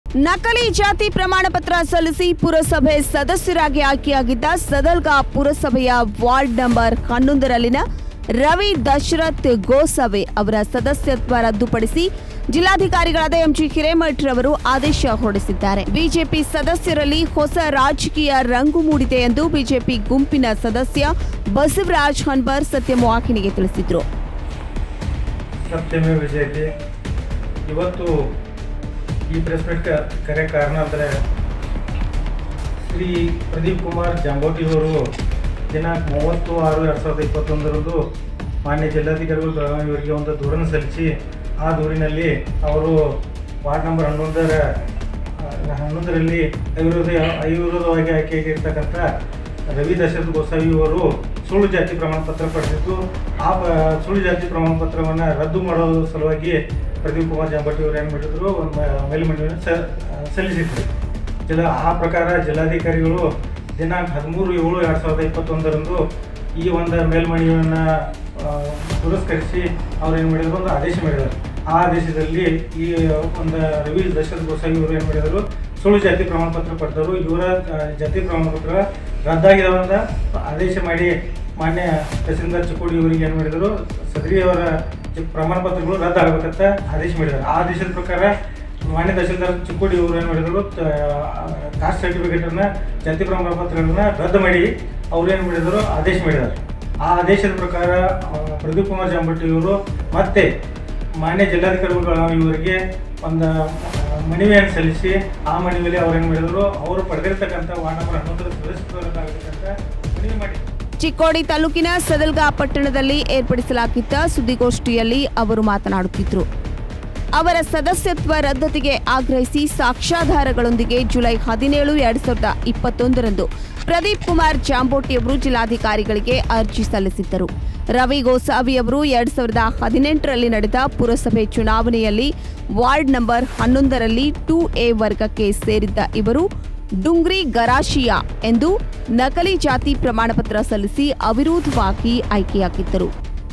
ನಕಲಿ ಜಾತಿ ಪ್ರಮಾಣ ಪತ್ರ ಸಲ್ಲಿಸಿ ಪುರಸಭೆ ಸದಸ್ಯರಾಗಿ ಆಯ್ಕೆಯಾಗಿದ್ದ ಸದಲ್ಗಾ ಪುರಸಭೆಯ ವಾರ್ಡ್ ನಂಬರ್ ಹನ್ನೊಂದರಲ್ಲಿನ ರವಿ ದಶರಥ್ ಗೋಸವೆ ಅವರ ಸದಸ್ಯತ್ವ ರದ್ದುಪಡಿಸಿ ಜಿಲ್ಲಾಧಿಕಾರಿಗಳಾದ ಎಂಜಿ ಹಿರೇಮಠ್ ರವರು ಆದೇಶ ಹೊರಡಿಸಿದ್ದಾರೆ ಬಿಜೆಪಿ ಸದಸ್ಯರಲ್ಲಿ ಹೊಸ ರಾಜಕೀಯ ರಂಗು ಮೂಡಿದೆ ಎಂದು ಬಿಜೆಪಿ ಗುಂಪಿನ ಸದಸ್ಯ ಬಸವರಾಜ್ ಹನ್ಬರ್ ಸತ್ಯವಾಹಿನಿಗೆ ತಿಳಿಸಿದರು ಸತ್ಯಮೇ ವಿಜಯತೆ ಇವತ್ತು ಈ ಪ್ರೆಸ್ ಮೀಟ್ ಕ- ಕರೆ ಕಾರಣ ಅಂದರೆ ಶ್ರೀ ಪ್ರದೀಪ್ ಕುಮಾರ್ ಜಾಂಬೋಟಿ ಅವರು ದಿನಾಂಕ ಮೂವತ್ತು ಆರು ಎರಡು ಸಾವಿರದ ಇಪ್ಪತ್ತೊಂದರಂದು ಮಾನ್ಯ ಜಿಲ್ಲಾಧಿಕಾರಿಗಳು ಬೆಳಗಾವಿ ಅವರಿಗೆ ಒಂದು ದೂರನ್ನು ಸಲ್ಲಿಸಿ ಆ ದೂರಿನಲ್ಲಿ ಅವರು ವಾರ್ಡ್ ನಂಬರ್ ಹನ್ನೊಂದರ ಆ, ಹನ್ನೊಂದರಲ್ಲಿ ಅವಿರೋಧ ಅವಿರೋಧವಾಗಿ ಆಯ್ಕೆಯಾಗಿರ್ತಕ್ಕಂಥ ರವಿ ದಶರಥ್ ಗೋಸಾವಿ ಅವರು ಸುಳ್ಳು ಜಾತಿ ಪ್ರಮಾಣ ಪತ್ರ ಪಡೆದಿದ್ದು ಆ ಪ- ಸುಳ್ಳು ಜಾತಿ ಪ್ರಮಾಣ ಪತ್ರವನ್ನು ರದ್ದು ಮಾಡೋ ಸಲುವಾಗಿ ಪ್ರದೀಪ್ ಕುಮಾರ್ ಜಾಂಬಟಿ ಅವರು ಏನು ಮಾಡಿದ್ರು ಒಂದು ಮ- ಮೇಲ್ಮನವಿಯನ್ನು ಸ ಸಲ್ಲಿಸಿದ್ರು ಜಿಲ್ಲಾ ಆ ಪ್ರಕಾರ ಜಿಲ್ಲಾಧಿಕಾರಿಗಳು ದಿನಾಂಕ ಹದಿಮೂರು ಏಳು ಎರಡು ಸಾವಿರದ ಇಪ್ಪತ್ತೊಂದರಂದು ಈ ಒಂದು ಮೇಲ್ಮನವಿಯನ್ನು ಪುರಸ್ಕರಿಸಿ ಅವ್ರು ಏನು ಮಾಡಿದ್ರು ಒಂದು ಆದೇಶ ಮಾಡಿದರು ಆ ಆದೇಶದಲ್ಲಿ ಈ ಒಂದು ರವಿ ದಶರಥ್ ಗೋಸಾವಿ ಅವರು ಏನು ಮಾಡಿದರು ಸುಳ್ಳು ಜಾತಿ ಪ್ರಮಾಣ ಪತ್ರ ಪಡೆದರು ಇವರ ಆ, ಜಾತಿ ಪ್ರಮಾಣ ಪತ್ರ ರದ್ದಾಗಿದವಂತ ಆದೇಶ ಮಾಡಿ ಮಾನ್ಯ ತಹಸೀಲ್ದಾರ್ ಚಿಕ್ಕೋಡಿ ಅವರಿಗೆ ಏನು ಮಾಡಿದರು ಸದರಿಯವರ ಚಿ- ಪ್ರಮಾಣ ಪತ್ರಗಳು ರದ್ದಾಗಬೇಕಂತ ಆದೇಶ ಮಾಡಿದ್ದಾರೆ ಆ ಆದೇಶದ ಪ್ರಕಾರ ಮಾನ್ಯ ತಹಸೀಲ್ದಾರ್ ಚಿಕ್ಕೋಡಿ ಅವರು ಏನು ಮಾಡಿದರು ಕಾಸ್ಟ್ ಸರ್ಟಿಫಿಕೇಟನ್ನು ಜಾತಿ ಪ್ರಮಾಣ ಪತ್ರಗಳನ್ನ ರದ್ದು ಮಾಡಿ ಅವ್ರು ಏನು ಮಾಡಿದರು ಆದೇಶ ಮಾಡಿದ್ದಾರೆ ಆ ಆದೇಶದ ಪ್ರಕಾರ ಆ, ಪ್ರದೀಪ್ ಕುಮಾರ್ ಜಾಂಬಟ್ಟಿ ಇವರು ಮತ್ತೆ ಮಾನ್ಯ ಜಿಲ್ಲಾಧಿಕಾರಿಗಳು ಇವರಿಗೆ ಒಂದು ಆ, ಮನವಿಯನ್ನು ಸಲ್ಲಿಸಿ ಆ ಮನವಿಯಲ್ಲಿ ಅವ್ರು ಏನು ಮಾಡಿದರು ಅವರು ಪಡೆದಿರ್ತಕ್ಕಂಥ ವಾರ್ಡ್ ನಂಬರ್ ಹನ್ನೊಂದರ ಸದಸ್ಯರಾಗಬೇಕಂತ ಮನವಿ ಮಾಡಿದ್ರು ಚಿಕ್ಕೋಡಿ ತಾಲೂಕಿನ ಸದಲ್ಗಾ ಪಟ್ಟಣದಲ್ಲಿ ಏರ್ಪಡಿಸಲಾಗಿದ್ದ ಸುದ್ದಿಗೋಷ್ಠಿಯಲ್ಲಿ ಅವರು ಮಾತನಾಡುತ್ತಿದ್ದರು ಅವರ ಸದಸ್ಯತ್ವ ರದ್ದತಿಗೆ ಆಗ್ರಹಿಸಿ ಸಾಕ್ಷ್ಯಾಧಾರಗಳೊಂದಿಗೆ ಜುಲೈ ಹದಿನೇಳು ಎರಡ್ ಸಾವಿರದ ಇಪ್ಪತ್ತೊಂದರಂದು ಪ್ರದೀಪ್ ಕುಮಾರ್ ಜಾಂಬೋಟಿ ಅವರು ಜಿಲ್ಲಾಧಿಕಾರಿಗಳಿಗೆ ಅರ್ಜಿ ಸಲ್ಲಿಸಿದ್ದರು ರವಿ ಗೋಸಾವಿ ಅವರು ಎರಡ್ ಸಾವಿರದ ಹದಿನೆಂಟರಲ್ಲಿ ನಡೆದ ಪುರಸಭೆ ಚುನಾವಣೆಯಲ್ಲಿ ವಾರ್ಡ್ ನಂಬರ್ ಹನ್ನೊಂದರಲ್ಲಿ ಟೂ ಎ ವರ್ಗಕ್ಕೆ ಸೇರಿದ್ದ ಇವರು ಡುಂಗ್ರಿ ಗರಾಶಿಯಾ ಎಂದು ನಕಲಿ ಜಾತಿ ಪ್ರಮಾಣಪತ್ರ ಸಲ್ಲಿಸಿ ಅವಿರೋಧವಾಗಿ ಆಯ್ಕೆಯಾಗಿದ್ದರು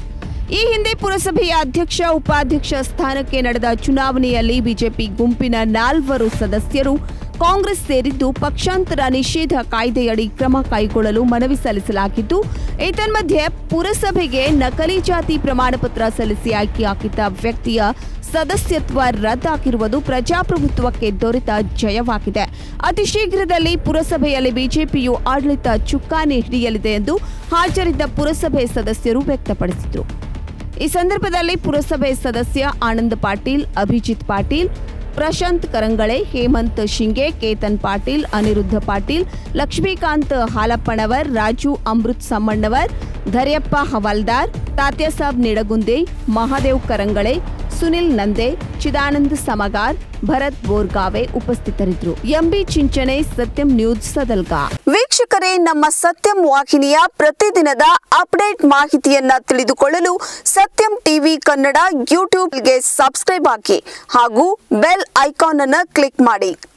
ಈ ಹಿಂದೆ ಪುರಸಭೆಯ ಅಧ್ಯಕ್ಷ ಉಪಾಧ್ಯಕ್ಷ ಸ್ಥಾನಕ್ಕೆ ನಡೆದ ಚುನಾವಣೆಯಲ್ಲಿ ಬಿಜೆಪಿ ಗುಂಪಿನ ನಾಲ್ವರು ಸದಸ್ಯರು ಕಾಂಗ್ರೆಸ್ ಸೇರಿದ್ದು ಪಕ್ಷಾಂತರ ನಿಷೇಧ ಕಾಯ್ದೆಯಡಿ ಕ್ರಮ ಕೈಗೊಳ್ಳಲು ಮನವಿ ಸಲ್ಲಿಸಲಾಗಿದ್ದು ಏತನ್ಮಧ್ಯೆ ಪುರಸಭೆಗೆ ನಕಲಿ ಜಾತಿ ಪ್ರಮಾಣಪತ್ರ ಸಲ್ಲಿಸಿ ಆಯ್ಕೆಯಾಗಿದ್ದ ವ್ಯಕ್ತಿಯ ಸದಸ್ಯತ್ವ ರದ್ದಾಗಿರುವುದು ಪ್ರಜಾಪ್ರಭುತ್ವಕ್ಕೆ ದೊರೆತ ಜಯವಾಗಿದೆ ಅತಿ ಶೀಘ್ರದಲ್ಲಿ ಪುರಸಭೆಯಲ್ಲಿ ಬಿಜೆಪಿಯು ಆಡಳಿತ ಚುಕ್ಕಾಣಿ ಹಿಡಿಯಲಿದೆ ಎಂದು ಹಾಜರಿದ್ದ ಪುರಸಭೆ ಸದಸ್ಯರು ವ್ಯಕ್ತಪಡಿಸಿದರು ಈ ಸಂದರ್ಭದಲ್ಲಿ ಪುರಸಭೆ ಸದಸ್ಯ ಆನಂದ್ ಪಾಟೀಲ್ ಅಭಿಜಿತ್ ಪಾಟೀಲ್ ಪ್ರಶಾಂತ್ ಕರಂಗಳೆ ಹೇಮಂತ್ ಶಿಂಗೆ ಕೇತನ್ ಪಾಟೀಲ್ ಅನಿರುದ್ಧ ಪಾಟೀಲ್ ಲಕ್ಷ್ಮೀಕಾಂತ್ ಹಾಲಪ್ಪನವರ್ ರಾಜು ಅಮೃತ್ ಸಮ್ಮಣ್ಣವರ್ ಧರ್ಯಪ್ಪ ಹವಾಲ್ದಾರ್ ತಾತ್ಯಸಾಬ್ ನಿಡಗುಂದೆ ಮಹಾದೇವ್ ಕರಂಗಳೆ ಸುನಿಲ್ ನಂದೆ ಚಿದಾನಂದ್ ಸಮಗಾರ್ ಭರತ್ ಬೋರ್ಗಾವೆ ಉಪಸ್ಥಿತರಿದ್ದರು ಎಂಬಿ ಚಿಂಚನೆ ಸತ್ಯಂ ನ್ಯೂಸ್ ಸದಲ್ಗಾ ವೀಕ್ಷಕರೇ ನಮ್ಮ ಸತ್ಯಂ ವಾಹಿನಿಯ ಪ್ರತಿದಿನದ ಅಪ್ಡೇಟ್ ಮಾಹಿತಿಯನ್ನ ತಿಳಿದುಕೊಳ್ಳಲು ಸತ್ಯಂ ಟಿವಿ ಕನ್ನಡ ಯೂಟ್ಯೂಬ್ಗೆ ಸಬ್ಸ್ಕ್ರೈಬ್ ಹಾಕಿ ಹಾಗೂ ಬೆಲ್ ಐಕಾನ್ ಅನ್ನು ಕ್ಲಿಕ್ ಮಾಡಿ